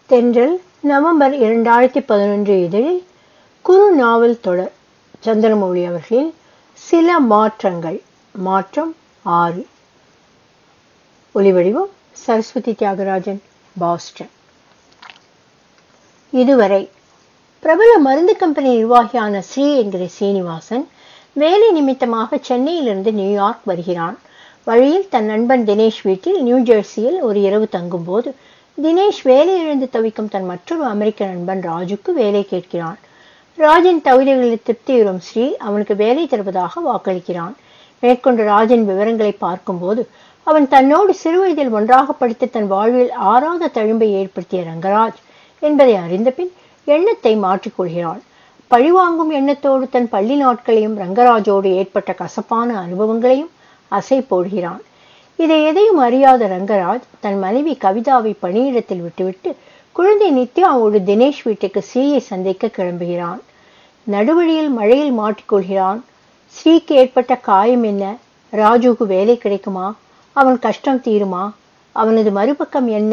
தென்றல் நவம்பர் இரண்டாயிரத்தி பதினொன்று இதழில் குறு நாவல் தொடர் சந்திரமௌழி அவர்களின் சில மாற்றங்கள் மாற்றம் ஆறு ஒலிவடிவம் சரஸ்வதி தியாகராஜன் பாஸ்டன் இதுவரை பிரபல மருந்து கம்பெனி நிர்வாகியான ஸ்ரீ என்கிற சீனிவாசன் வேலை நிமித்தமாக சென்னையிலிருந்து நியூயார்க் வருகிறான் வழியில் தன் நண்பன் தினேஷ் வீட்டில் நியூ ஜெர்சியில் ஒரு இரவு தங்கும்போது தினேஷ் வேலையிழந்து தவிக்கும் தன் மற்றொரு அமெரிக்க நண்பன் ராஜுக்கு வேலை கேட்கிறான் ராஜின் தகுதிகளில் திருப்தியுறும் ஸ்ரீ அவனுக்கு வேலை தருவதாக வாக்களிக்கிறான் மேற்கொண்டு ராஜின் விவரங்களை பார்க்கும்போது அவன் தன்னோடு சிறுவயதில் ஒன்றாக படித்து தன் வாழ்வில் ஆறாத தழும்பை ஏற்படுத்திய ரங்கராஜ் என்பதை அறிந்த பின் எண்ணத்தை மாற்றிக்கொள்கிறான் பழிவாங்கும் எண்ணத்தோடு தன் பள்ளி நாட்களையும் ரங்கராஜோடு ஏற்பட்ட கசப்பான அனுபவங்களையும் அசை போடுகிறான் இதை எதையும் அறியாத ரங்கராஜ் தன் மனைவி கவிதாவை பணியிடத்தில் விட்டுவிட்டு குழந்தை நித்யாவோடு தினேஷ் வீட்டுக்கு ஸ்ரீயை சந்திக்க கிளம்புகிறான் நடுவழியில் மழையில் மாட்டிக்கொள்கிறான் ஸ்ரீக்கு ஏற்பட்ட காயம் என்ன ராஜுவுக்கு வேலை கிடைக்குமா அவன் கஷ்டம் தீருமா அவனது மறுபக்கம் என்ன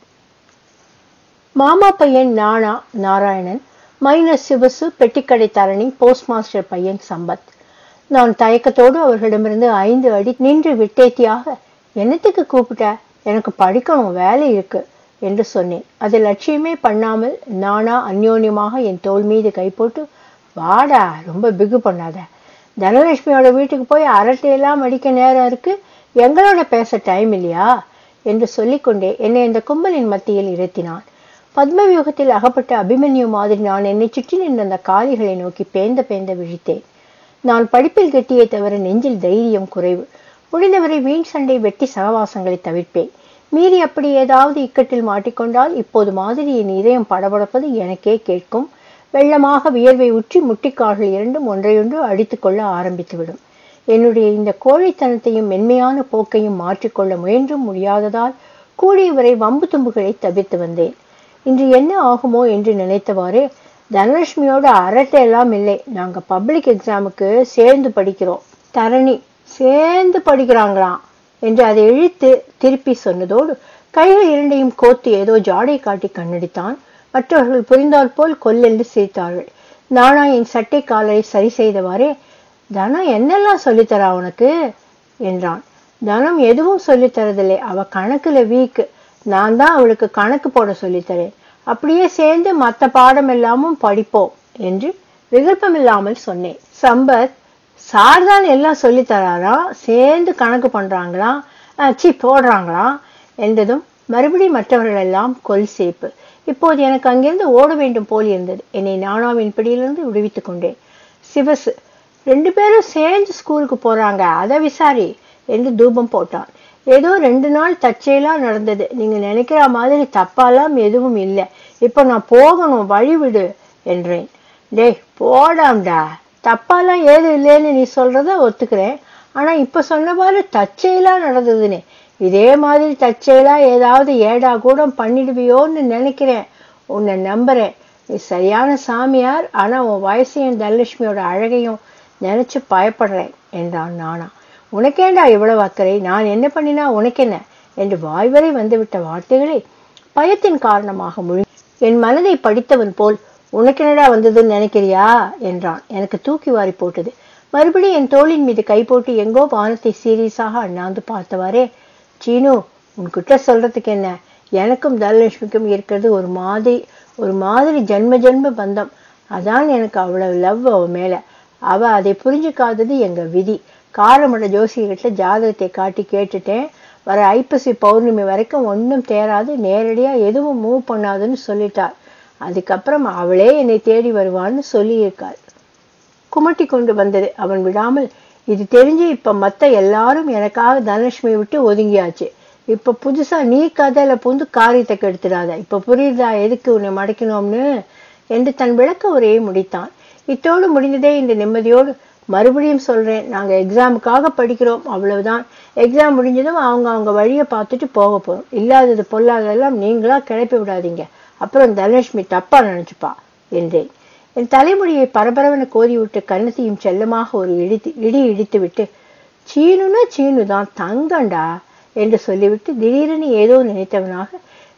மாமா பையன் நானா நாராயணன் மைனர் சிவசு பெட்டிக்கடை தரணி போஸ்ட் மாஸ்டர் பையன் சம்பத் நான் தயக்கத்தோடு அவர்களிடமிருந்து ஐந்து அடி நின்று விட்டேத்தியாக என்னத்துக்கு கூப்பிட்ட எனக்கு படிக்கணும் வேலை இருக்கு என்று சொன்னேன் அது லட்சியமே பண்ணாமல் நானா அந்யோன்யமாக என் தோல் மீது கை போட்டு வாடா ரொம்ப பிகு பண்ணாத தனலட்சுமியோட வீட்டுக்கு போய் அரட்டையெல்லாம் அடிக்க நேரம் இருக்கு எங்களோட பேச டைம் இல்லையா என்று சொல்லிக்கொண்டே என்னை இந்த கும்பலின் மத்தியில் இருத்தினான் பத்மவியூகத்தில் அகப்பட்ட அபிமன்யு மாதிரி நான் என்னை சுற்றி நின்ற அந்த காளிகளை நோக்கி பேந்த பேந்த விழித்தேன் நான் படிப்பில் கெட்டியே தவிர நெஞ்சில் தைரியம் குறைவு முடிந்தவரை வீண் சண்டை வெட்டி சகவாசங்களை தவிர்ப்பேன் மீறி அப்படி ஏதாவது இக்கட்டில் மாட்டிக்கொண்டால் இப்போது மாதிரி என் இதயம் படபடப்பது எனக்கே கேட்கும் வெள்ளமாக வியர்வை உற்றி முட்டிக்கால்கள் இரண்டும் ஒன்றையொன்று அடித்துக்கொள்ள ஆரம்பித்துவிடும் என்னுடைய இந்த கோழைத்தனத்தையும் மென்மையான போக்கையும் மாற்றிக்கொள்ள முயன்றும் முடியாததால் கூடியவரை வம்பு தும்புகளை தவிர்த்து வந்தேன் இன்று என்ன ஆகுமோ என்று நினைத்தவாறே தனலட்சுமியோட அரட்டை எல்லாம் இல்லை நாங்க பப்ளிக் எக்ஸாமுக்கு சேர்ந்து படிக்கிறோம் தரணி சேர்ந்து படிக்கிறாங்களாம் என்று அதை இழுத்து திருப்பி சொன்னதோடு கைகள் இரண்டையும் கோத்து ஏதோ ஜாடை காட்டி கண்ணடித்தான் மற்றவர்கள் புரிந்தால் போல் கொல்லென்று சிரித்தார்கள் நானா என் சட்டை காலரை சரி செய்தவாறே தனம் என்னெல்லாம் சொல்லித்தரா உனக்கு என்றான் தனம் எதுவும் சொல்லித்தரதில்லை அவ கணக்குல வீக்கு நான் தான் அவளுக்கு கணக்கு போட சொல்லித்தரேன் அப்படியே சேர்ந்து மற்ற பாடம் எல்லாமும் படிப்போம் என்று விகல்பமில்லாமல் சொன்னேன் சம்பத் சார் தான் எல்லாம் சொல்லித்தராராம் சேர்ந்து கணக்கு பண்றாங்களாம் சி போடுறாங்களாம் என்றதும் மறுபடி மற்றவர்கள் எல்லாம் கொல் சேப்பு இப்போது எனக்கு அங்கிருந்து ஓட வேண்டும் போல் இருந்தது என்னை நானாவின் பிடியிலிருந்து விடுவித்துக் கொண்டேன் சிவசு ரெண்டு பேரும் சேர்ந்து ஸ்கூலுக்கு போறாங்க அதை விசாரி என்று தூபம் போட்டான் ஏதோ ரெண்டு நாள் தற்செயலா நடந்தது நீங்க நினைக்கிற மாதிரி தப்பாலாம் எதுவும் இல்லை இப்போ நான் போகணும் வழிவிடு என்றேன் டேய் போடாம்டா தப்பாலாம் ஏது இல்லைன்னு நீ சொல்றத ஒத்துக்கிறேன் ஆனா இப்ப சொன்ன மாதிரி தற்செயலா நடந்ததுன்னு இதே மாதிரி தற்செயலா ஏதாவது ஏடா கூட பண்ணிடுவியோன்னு நினைக்கிறேன் உன்னை நம்புறேன் நீ சரியான சாமியார் ஆனா உன் வயசையும் தனலட்சுமியோட அழகையும் நினைச்சு பயப்படுறேன் என்றான் நானா உனக்கேண்டா இவ்வளவு அக்கறை நான் என்ன பண்ணினா உனக்கென்ன என்று வாய்வரை வந்துவிட்ட வார்த்தைகளை பயத்தின் காரணமாக முழு என் மனதை படித்தவன் போல் உனக்கென்னடா வந்ததுன்னு நினைக்கிறியா என்றான் எனக்கு தூக்கி வாரி போட்டது மறுபடியும் என் தோளின் மீது கை போட்டு எங்கோ வானத்தை சீரியஸாக அண்ணாந்து பார்த்தவாறே சீனு உன்கிட்ட சொல்றதுக்கு என்ன எனக்கும் தனலட்சுமிக்கும் இருக்கிறது ஒரு மாதிரி ஒரு மாதிரி ஜென்ம ஜென்ம பந்தம் அதான் எனக்கு அவ்வளவு லவ் அவ மேல அவ அதை புரிஞ்சுக்காதது எங்க விதி காரமட ஜோசியர்கிட்ட ஜாதகத்தை காட்டி கேட்டுட்டேன் வர ஐப்பசி பௌர்ணமி வரைக்கும் ஒன்றும் தேராது நேரடியாக எதுவும் மூவ் பண்ணாதுன்னு சொல்லிட்டார் அதுக்கப்புறம் அவளே என்னை தேடி வருவான்னு சொல்லியிருக்காள் குமட்டி கொண்டு வந்தது அவன் விடாமல் இது தெரிஞ்சு இப்ப மத்த எல்லாரும் எனக்காக தனலட்சுமியை விட்டு ஒதுங்கியாச்சு இப்ப புதுசா நீ கதையில புந்து காரியத்தை கெடுத்துடாத இப்ப புரியுதா எதுக்கு உன்னை மடக்கணும்னு என்று தன் விளக்க உரையை முடித்தான் இத்தோடு முடிந்ததே இந்த நிம்மதியோடு மறுபடியும் சொல்றேன் நாங்க எக்ஸாமுக்காக படிக்கிறோம் அவ்வளவுதான் எக்ஸாம் முடிஞ்சதும் அவங்க அவங்க வழியை பார்த்துட்டு போக போறோம் இல்லாதது பொல்லாததெல்லாம் நீங்களா கிளப்பி விடாதீங்க அப்புறம் தனலட்சுமி தப்பா நினைச்சுப்பா என்றேன் என் தலைமுடியை பரபரவென கோதி விட்டு கன்னத்தையும் செல்லமாக ஒரு இடித்து இடி இடித்து விட்டு சீனுனா சீனு தான் தங்கண்டா என்று சொல்லிவிட்டு திடீரென ஏதோ நினைத்தவனாக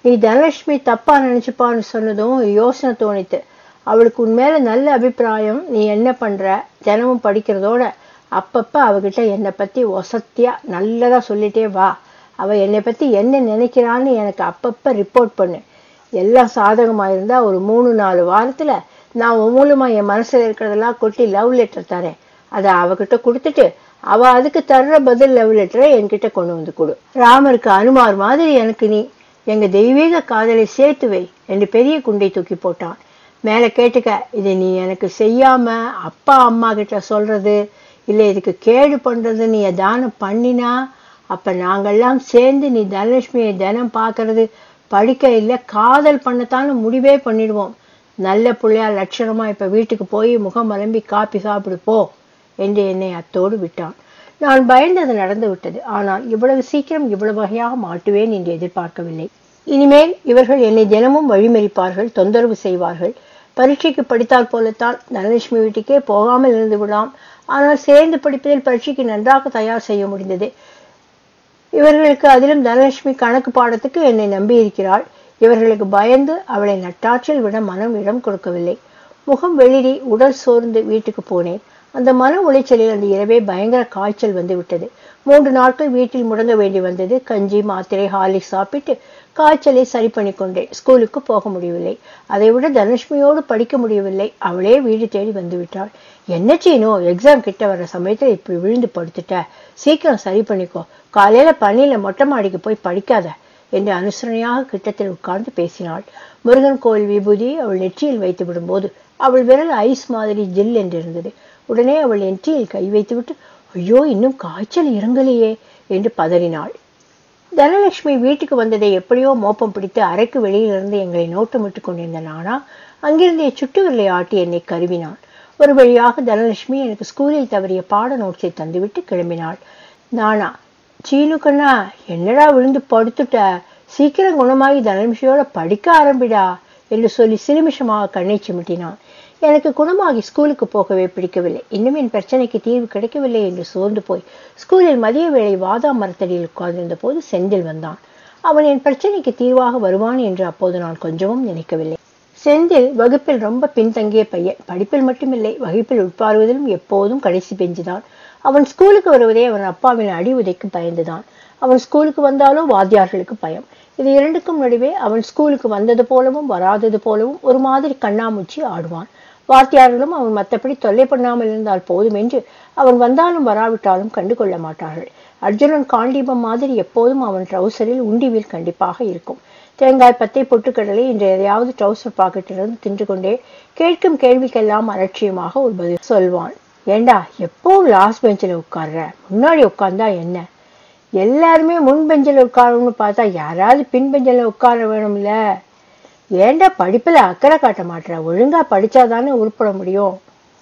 நீ தனலட்சுமி தப்பா நினைச்சுப்பான்னு சொன்னதும் யோசனை தோணித்து அவளுக்கு உன் மேல நல்ல அபிப்பிராயம் நீ என்ன பண்ற தினமும் படிக்கிறதோட அப்பப்ப அவகிட்ட என்னை பத்தி ஒசத்தியா நல்லதா சொல்லிட்டே வா அவ என்னை பத்தி என்ன நினைக்கிறான்னு எனக்கு அப்பப்ப ரிப்போர்ட் பண்ணு எல்லாம் சாதகமா இருந்தா ஒரு மூணு நாலு வாரத்துல நான் உன் மூலமா என் மனசுல இருக்கிறதெல்லாம் கொட்டி லவ் லெட்டர் தரேன் அதை அவகிட்ட கொடுத்துட்டு அவ அதுக்கு தர்ற பதில் லவ் லெட்டரை என்கிட்ட கொண்டு வந்து கொடு ராமருக்கு அனுமார் மாதிரி எனக்கு நீ எங்க தெய்வீக காதலை சேர்த்து வை என்று பெரிய குண்டை தூக்கி போட்டான் மேல கேட்டுக்க இதை நீ எனக்கு செய்யாம அப்பா அம்மா கிட்ட சொல்றது இல்ல இதுக்கு கேடு பண்றது நீ தானம் பண்ணினா அப்ப நாங்கெல்லாம் சேர்ந்து நீ தனலட்சுமியை தினம் பார்க்கறது படிக்க இல்ல காதல் பண்ணத்தான்னு முடிவே பண்ணிடுவோம் நல்ல புள்ளையா லட்சணமா இப்ப வீட்டுக்கு போய் முகம் மலம்பி காப்பி சாப்பிடு போ என்று என்னை அத்தோடு விட்டான் நான் பயந்தது நடந்து விட்டது ஆனால் இவ்வளவு சீக்கிரம் இவ்வளவு வகையாக மாட்டுவேன் என்று எதிர்பார்க்கவில்லை இனிமேல் இவர்கள் என்னை தினமும் வழிமறிப்பார்கள் தொந்தரவு செய்வார்கள் பரீட்சைக்கு படித்தால் போலத்தான் தனலட்சுமி வீட்டுக்கே போகாமல் இருந்து விடலாம் ஆனால் சேர்ந்து படிப்பதில் பரீட்சைக்கு நன்றாக தயார் செய்ய முடிந்தது இவர்களுக்கு அதிலும் தனலட்சுமி கணக்கு பாடத்துக்கு என்னை நம்பி இருக்கிறாள் இவர்களுக்கு பயந்து அவளை நட்டாற்றில் விட மனம் இடம் கொடுக்கவில்லை முகம் வெளிரி உடல் சோர்ந்து வீட்டுக்கு போனேன் அந்த மன உளைச்சலில் அந்த இரவே பயங்கர காய்ச்சல் வந்து விட்டது மூன்று நாட்கள் வீட்டில் முடங்க வேண்டி வந்தது கஞ்சி மாத்திரை ஹார்லிக்ஸ் சாப்பிட்டு காய்ச்சலை சரி பண்ணி கொண்டேன் ஸ்கூலுக்கு போக முடியவில்லை அதைவிட தனுஷ்மியோடு படிக்க முடியவில்லை அவளே வீடு தேடி வந்து விட்டாள் என்ன சீனோ எக்ஸாம் கிட்ட வர சமயத்துல இப்படி விழுந்து படுத்துட்ட சீக்கிரம் சரி பண்ணிக்கோ காலையில பணியில மொட்டை மாடிக்கு போய் படிக்காத என்று அனுசரணையாக கிட்டத்தில் உட்கார்ந்து பேசினாள் முருகன் கோயில் விபூதி அவள் நெற்றியில் வைத்து விடும்போது அவள் விரல் ஐஸ் மாதிரி ஜில் என்றிருந்தது உடனே அவள் நெற்றியில் கை வைத்துவிட்டு ஐயோ இன்னும் காய்ச்சல் இறங்கலையே என்று பதறினாள் தனலட்சுமி வீட்டுக்கு வந்ததை எப்படியோ மோப்பம் பிடித்து அறைக்கு வெளியிலிருந்து எங்களை நோட்டமிட்டு கொண்டிருந்த நானா அங்கிருந்தே சுட்டு விரலை ஆட்டி என்னை கருவினான் ஒரு வழியாக தனலட்சுமி எனக்கு ஸ்கூலில் தவறிய பாட நோட்ஸை தந்துவிட்டு கிளம்பினாள் நானா சீனு கண்ணா என்னடா விழுந்து படுத்துட்ட சீக்கிரம் குணமாகி தனலட்சுமியோட படிக்க ஆரம்பிடா என்று சொல்லி சிலுமிஷமாக கண்ணை சிமிட்டினான் எனக்கு குணமாகி ஸ்கூலுக்கு போகவே பிடிக்கவில்லை இன்னும் என் பிரச்சனைக்கு தீர்வு கிடைக்கவில்லை என்று சோர்ந்து போய் ஸ்கூலில் மதிய வேளை வாதா மரத்தடியில் உட்கார்ந்திருந்த போது செந்தில் வந்தான் அவன் என் பிரச்சனைக்கு தீர்வாக வருவான் என்று அப்போது நான் கொஞ்சமும் நினைக்கவில்லை செந்தில் வகுப்பில் ரொம்ப பின்தங்கிய பையன் படிப்பில் மட்டுமில்லை வகுப்பில் உட்பாருவதிலும் எப்போதும் கடைசி பெஞ்சுதான் அவன் ஸ்கூலுக்கு வருவதே அவன் அப்பாவின் அடி உதைக்கு பயந்துதான் அவன் ஸ்கூலுக்கு வந்தாலோ வாத்தியார்களுக்கு பயம் இது இரண்டுக்கும் நடுவே அவன் ஸ்கூலுக்கு வந்தது போலவும் வராதது போலவும் ஒரு மாதிரி கண்ணாமூச்சி ஆடுவான் வாத்தியார்களும் அவன் மற்றபடி தொல்லை பண்ணாமல் இருந்தால் போதும் என்று அவன் வந்தாலும் வராவிட்டாலும் கண்டு கொள்ள மாட்டார்கள் அர்ஜுனன் காண்டீபம் மாதிரி எப்போதும் அவன் ட்ரௌசரில் உண்டிவில் கண்டிப்பாக இருக்கும் தேங்காய் பத்தை பொட்டுக்கடலை இன்று எதையாவது ட்ரௌசர் பாக்கெட்டிலிருந்து தின்று கொண்டே கேட்கும் கேள்விக்கெல்லாம் அலட்சியமாக ஒரு பதில் சொல்வான் ஏண்டா எப்போ லாஸ்ட் பெஞ்சில் உட்கார்ற முன்னாடி உட்கார்ந்தா என்ன எல்லாருமே முன் பெஞ்சில் உட்காரணும்னு பார்த்தா யாராவது பின் பெஞ்சில் உட்கார வேணும்ல ஏண்டா படிப்புல அக்கறை காட்ட மாட்டேற ஒழுங்கா படிச்சாதானே உருப்பட முடியும்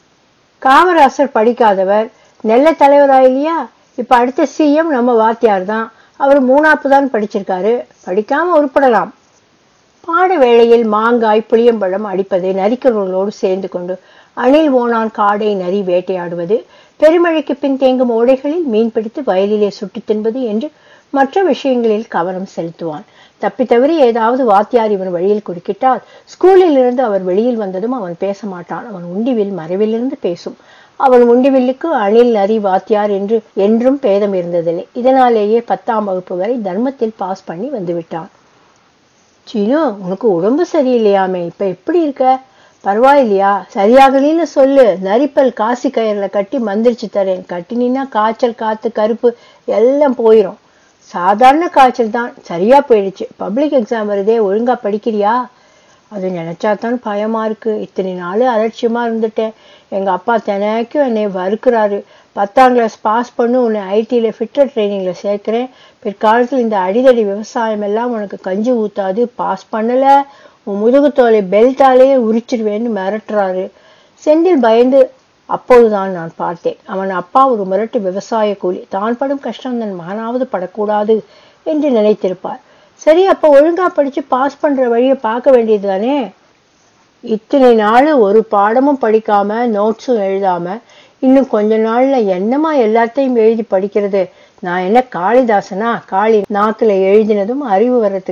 காமராசர் படிக்காதவர் நெல்ல தலைவரா இல்லையா இப்ப அடுத்த சிஎம் நம்ம வாத்தியார் தான் அவர் மூணாப்பு தான் படிச்சிருக்காரு படிக்காம உருப்படலாம் பாட வேளையில் மாங்காய் புளியம்பழம் அடிப்பது நரிக்கிறவர்களோடு சேர்ந்து கொண்டு அணில் ஓனான் காடை நரி வேட்டையாடுவது பெருமழைக்கு பின் தேங்கும் ஓடைகளில் மீன் பிடித்து வயலிலே சுட்டு தின்பது என்று மற்ற விஷயங்களில் கவனம் செலுத்துவான் தப்பி தவறி ஏதாவது வாத்தியார் இவன் வழியில் குறுக்கிட்டால் ஸ்கூலில் இருந்து அவர் வெளியில் வந்ததும் அவன் பேச மாட்டான் அவன் உண்டிவில் மறைவிலிருந்து பேசும் அவன் உண்டிவில்லுக்கு அணில் நரி வாத்தியார் என்று என்றும் பேதம் இருந்ததில்லை இதனாலேயே பத்தாம் வகுப்பு வரை தர்மத்தில் பாஸ் பண்ணி வந்து விட்டான் சீனு உனக்கு உடம்பு சரியில்லையாமே இப்ப எப்படி இருக்க பரவாயில்லையா சரியாகலின்னு சொல்லு நரிப்பல் காசி கயிறுல கட்டி மந்திரிச்சு தரேன் கட்டினா காய்ச்சல் காத்து கருப்பு எல்லாம் போயிடும் சாதாரண காய்ச்சல் தான் சரியா போயிடுச்சு பப்ளிக் எக்ஸாம் வருதே ஒழுங்கா படிக்கிறியா அது நினைச்சாதான் பயமா இருக்கு இத்தனை நாள் அலட்சியமா இருந்துட்டேன் எங்க அப்பா தினைக்கும் என்னை வறுக்கிறாரு பத்தாம் கிளாஸ் பாஸ் பண்ணு உன்னை ஐடியில ஃபிட்டர் ட்ரைனிங்ல சேர்க்கிறேன் பிற்காலத்தில் இந்த அடிதடி விவசாயம் எல்லாம் உனக்கு கஞ்சி ஊத்தாது பாஸ் பண்ணல உன் முதுகுத்தோலை பெல்ட்டாலேயே உரிச்சிடுவேன்னு மிரட்டுறாரு செந்தில் பயந்து அப்போதுதான் நான் பார்த்தேன் அவன் அப்பா ஒரு முரட்டு விவசாய கூலி தான் படும் கஷ்டம் தன் மகனாவது படக்கூடாது என்று நினைத்திருப்பார் சரி அப்ப ஒழுங்கா படிச்சு பாஸ் பண்ற வழியை பார்க்க வேண்டியது தானே இத்தனை நாள் ஒரு பாடமும் படிக்காம நோட்ஸும் எழுதாம இன்னும் கொஞ்ச நாள்ல என்னமா எல்லாத்தையும் எழுதி படிக்கிறது நான் என்ன காளிதாசனா காளி நாக்குல எழுதினதும் அறிவு வர்றதுக்கு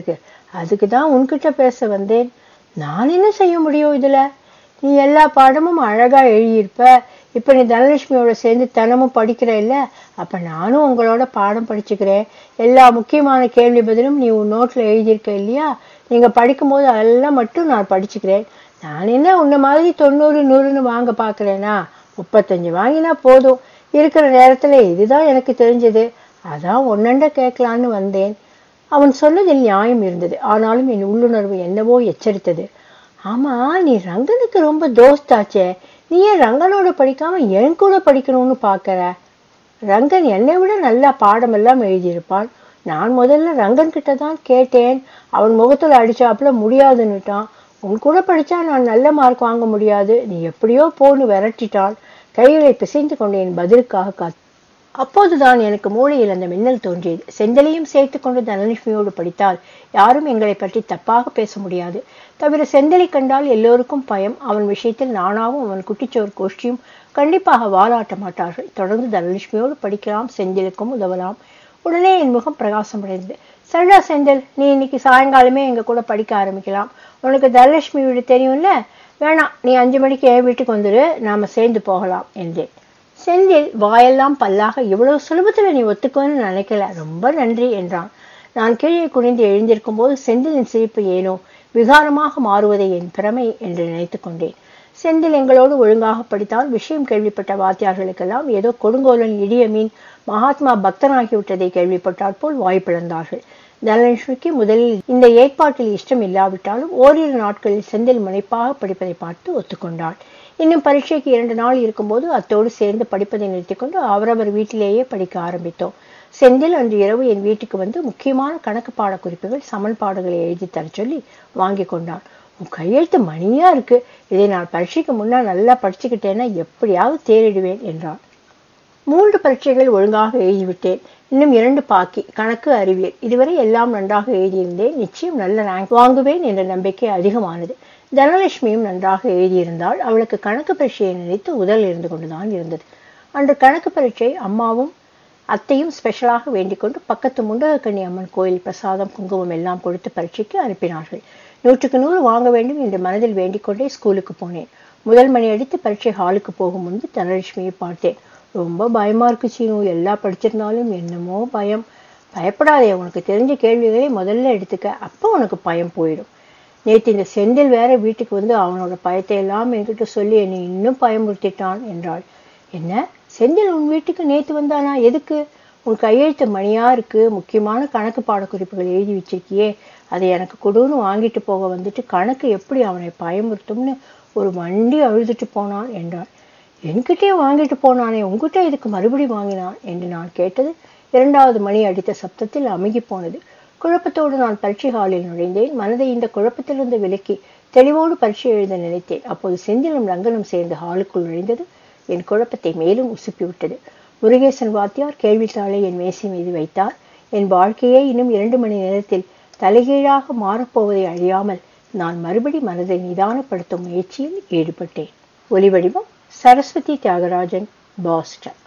அதுக்கு தான் உன்கிட்ட பேச வந்தேன் நான் என்ன செய்ய முடியும் இதுல நீ எல்லா பாடமும் அழகா எழுதியிருப்ப இப்ப நீ தனலட்சுமியோட சேர்ந்து தினமும் படிக்கிற இல்ல அப்ப நானும் உங்களோட பாடம் படிச்சுக்கிறேன் எல்லா முக்கியமான கேள்வி பதிலும் நீ உன் நோட்ல எழுதியிருக்க இல்லையா நீங்க படிக்கும்போது அதெல்லாம் மட்டும் நான் படிச்சுக்கிறேன் நான் என்ன உன்ன மாதிரி தொண்ணூறு நூறுன்னு வாங்க பாக்குறேனா முப்பத்தஞ்சு வாங்கினா போதும் இருக்கிற நேரத்துல இதுதான் எனக்கு தெரிஞ்சது அதான் ஒன்னண்ட கேட்கலான்னு வந்தேன் அவன் சொன்னதில் நியாயம் இருந்தது ஆனாலும் என் உள்ளுணர்வு என்னவோ எச்சரித்தது ஆமா நீ ரங்கனுக்கு ரொம்ப தோஸ்தாச்சே நீ ஏன் ரங்கனோட படிக்காம என் கூட படிக்கணும்னு பாக்கற ரங்கன் என்னை விட நல்லா பாடமெல்லாம் எழுதியிருப்பான் நான் முதல்ல ரங்கன் கிட்ட தான் கேட்டேன் அவன் முகத்துல அடிச்சாப்புல முடியாதுன்னுட்டான் உன் கூட படிச்சா நான் நல்ல மார்க் வாங்க முடியாது நீ எப்படியோ போன்னு விரட்டிட்டான் கைகளை பிசைந்து கொண்டு என் பதிலுக்காக காத்து அப்போதுதான் எனக்கு மூளையில் அந்த மின்னல் தோன்றியது செந்தலையும் சேர்த்து கொண்டு தனலட்சுமியோடு படித்தால் யாரும் எங்களை பற்றி தப்பாக பேச முடியாது தவிர செந்தலை கண்டால் எல்லோருக்கும் பயம் அவன் விஷயத்தில் நானாவும் அவன் குட்டிச்சோர் கோஷ்டியும் கண்டிப்பாக வாலாட்ட மாட்டார்கள் தொடர்ந்து தனலட்சுமியோடு படிக்கலாம் செந்திலுக்கும் உதவலாம் உடனே என் முகம் பிரகாசம் அடைந்தது சரிடா செந்தில் நீ இன்னைக்கு சாயங்காலமே எங்க கூட படிக்க ஆரம்பிக்கலாம் உனக்கு தனலட்சுமி வீடு தெரியும்ல வேணாம் நீ அஞ்சு மணிக்கு என் வீட்டுக்கு வந்துரு நாம சேர்ந்து போகலாம் என்றேன் செந்தில் வாயெல்லாம் பல்லாக இவ்வளவு சுலபத்துல நீ ஒத்துக்குவேன்னு நினைக்கல ரொம்ப நன்றி என்றான் நான் கீழே குனிந்து எழுந்திருக்கும் போது செந்திலின் சிரிப்பு ஏனோ விகாரமாக மாறுவதை என் பிரமை என்று நினைத்துக் கொண்டேன் செந்தில் எங்களோடு ஒழுங்காக படித்தால் விஷயம் கேள்விப்பட்ட வாத்தியார்களுக்கெல்லாம் ஏதோ கொடுங்கோலன் இடிய மீன் மகாத்மா பக்தனாகிவிட்டதை கேள்விப்பட்டாற் போல் வாய்ப்பிழந்தார்கள் தனலட்சுமிக்கு முதலில் இந்த ஏற்பாட்டில் இஷ்டம் இல்லாவிட்டாலும் ஓரிரு நாட்களில் செந்தில் முனைப்பாக படிப்பதை பார்த்து ஒத்துக்கொண்டாள் இன்னும் பரீட்சைக்கு இரண்டு நாள் இருக்கும்போது அத்தோடு சேர்ந்து படிப்பதை நிறுத்திக்கொண்டு அவரவர் வீட்டிலேயே படிக்க ஆரம்பித்தோம் செந்தில் அன்று இரவு என் வீட்டுக்கு வந்து முக்கியமான கணக்கு பாட குறிப்புகள் சமன்பாடுகளை எழுதி தர சொல்லி வாங்கி கொண்டான் உன் கையெழுத்து மணியா இருக்கு இதை நான் பரீட்சைக்கு முன்னா நல்லா படிச்சுக்கிட்டேன்னா எப்படியாவது தேறிடுவேன் என்றான் மூன்று பரீட்சைகள் ஒழுங்காக எழுதிவிட்டேன் இன்னும் இரண்டு பாக்கி கணக்கு அறிவியல் இதுவரை எல்லாம் நன்றாக எழுதியிருந்தேன் நிச்சயம் நல்ல ரேங்க் வாங்குவேன் என்ற நம்பிக்கை அதிகமானது தனலட்சுமியும் நன்றாக எழுதியிருந்தால் அவளுக்கு கணக்கு பரீட்சையை நினைத்து உதல் இருந்து கொண்டுதான் இருந்தது அன்று கணக்கு பரீட்சை அம்மாவும் அத்தையும் ஸ்பெஷலாக வேண்டிக் கொண்டு பக்கத்து முண்டகக்கண்ணி அம்மன் கோயில் பிரசாதம் குங்குமம் எல்லாம் கொடுத்து பரீட்சைக்கு அனுப்பினார்கள் நூற்றுக்கு நூறு வாங்க வேண்டும் என்று மனதில் வேண்டிக் கொண்டே ஸ்கூலுக்கு போனேன் முதல் மணி அடித்து பரீட்சை ஹாலுக்கு போகும் முன்பு தனலட்சுமியை பார்த்தேன் ரொம்ப பயமா இருக்கு சீனு எல்லாம் படிச்சிருந்தாலும் என்னமோ பயம் பயப்படாதே உனக்கு தெரிஞ்ச கேள்விகளை முதல்ல எடுத்துக்க அப்போ உனக்கு பயம் போயிடும் நேற்று இந்த செந்தில் வேற வீட்டுக்கு வந்து அவனோட பயத்தை எல்லாம் என்கிட்ட சொல்லி என்னை இன்னும் பயமுறுத்திட்டான் என்றாள் என்ன செந்தில் உன் வீட்டுக்கு நேத்து வந்தானா எதுக்கு உன் கையெழுத்து மணியா இருக்கு முக்கியமான கணக்கு பாடக்குறிப்புகள் எழுதி வச்சிருக்கியே அதை எனக்கு கொடுன்னு வாங்கிட்டு போக வந்துட்டு கணக்கு எப்படி அவனை பயமுறுத்தும்னு ஒரு வண்டி அழுதுட்டு போனான் என்றாள் என்கிட்டயே வாங்கிட்டு போனானே உங்ககிட்ட இதுக்கு மறுபடி வாங்கினான் என்று நான் கேட்டது இரண்டாவது மணி அடித்த சப்தத்தில் அமுகி போனது குழப்பத்தோடு நான் பரீட்சை ஹாலில் நுழைந்தேன் மனதை இந்த குழப்பத்திலிருந்து விலக்கி தெளிவோடு பரீட்சை எழுத நினைத்தேன் அப்போது செந்திலும் ரங்கனும் சேர்ந்து ஹாலுக்குள் நுழைந்தது என் குழப்பத்தை மேலும் உசுப்பி விட்டது முருகேசன் வாத்தியார் கேள்வித்தாளை என் மேசை மீது வைத்தார் என் வாழ்க்கையே இன்னும் இரண்டு மணி நேரத்தில் தலைகீழாக மாறப்போவதை அழியாமல் நான் மறுபடி மனதை நிதானப்படுத்தும் முயற்சியில் ஈடுபட்டேன் ஒலிவடிவம் சரஸ்வதி தியாகராஜன் பாஸ்டன்